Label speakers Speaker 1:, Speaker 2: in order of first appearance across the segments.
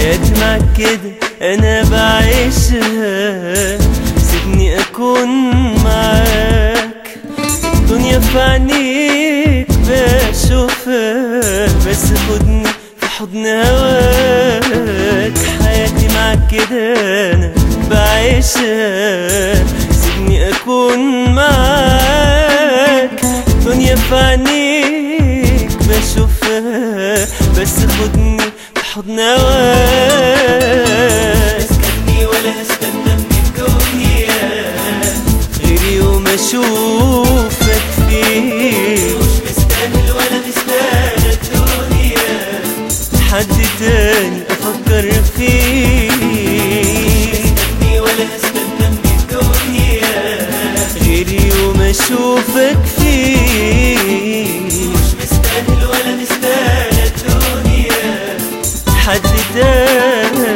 Speaker 1: حياتي معك كده انا بعيشها سيبني اكون معاك الدنيا في عينيك بشوفها بس خدني في حضن هواك حياتي معك كده انا بعيشها سيبني اكون معاك الدنيا في عينيك بشوفها بس خدني في حضن هواك
Speaker 2: اسكتني ولا هستنى من الدنيا
Speaker 1: غير يوم اشوفك فيه
Speaker 2: مش مستاهل ولا مستاهل الدنيا
Speaker 1: حد تاني افكر فيه
Speaker 2: اسكتني ولا هستنى من الدنيا
Speaker 1: غير يوم اشوفك فيه
Speaker 2: مش مستاهل ولا مستاهل الدنيا
Speaker 1: حد تاني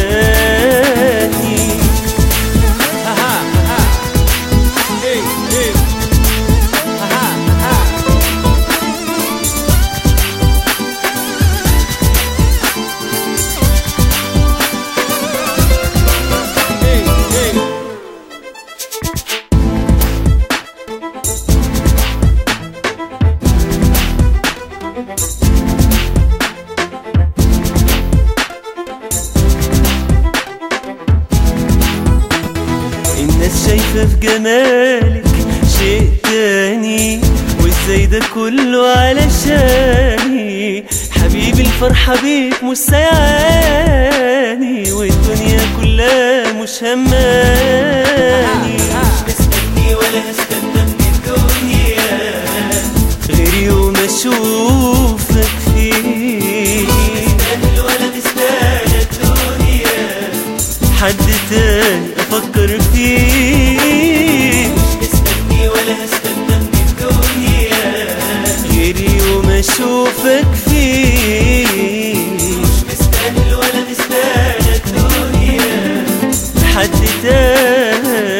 Speaker 1: الناس شايفة في جمالك شيء تاني وازاي ده كله علشاني حبيبي الفرحة بيك مش سيعاني والدنيا كلها مش هماني
Speaker 2: مستني ولا هستنى من الدنيا
Speaker 1: غير يوم اشوفك فيه
Speaker 2: مستاهل ولا مستاهل الدنيا
Speaker 1: حد تاني افكر فيه
Speaker 2: مستني ولا هستنى من الدنيا
Speaker 1: غير يوم اشوفك فيه
Speaker 2: مش مستاهل ولا مستاهل الدنيا
Speaker 1: حد تاني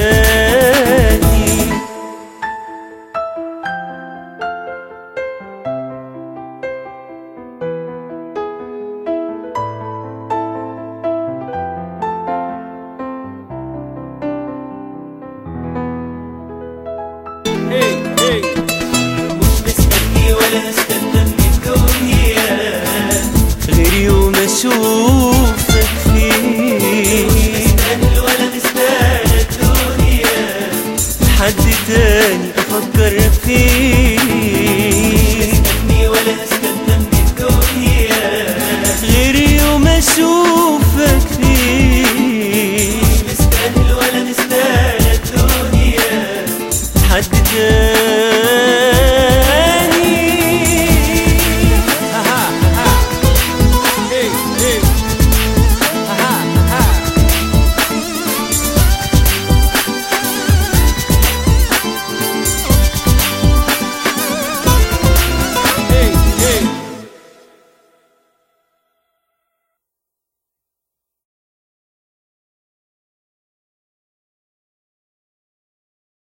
Speaker 2: مش مستني ولا هستنى من الدنيا
Speaker 1: غير يوم اشوفك فيه
Speaker 2: مستاهل ولا مستاهل الدنيا
Speaker 1: حد تاني افكر فيه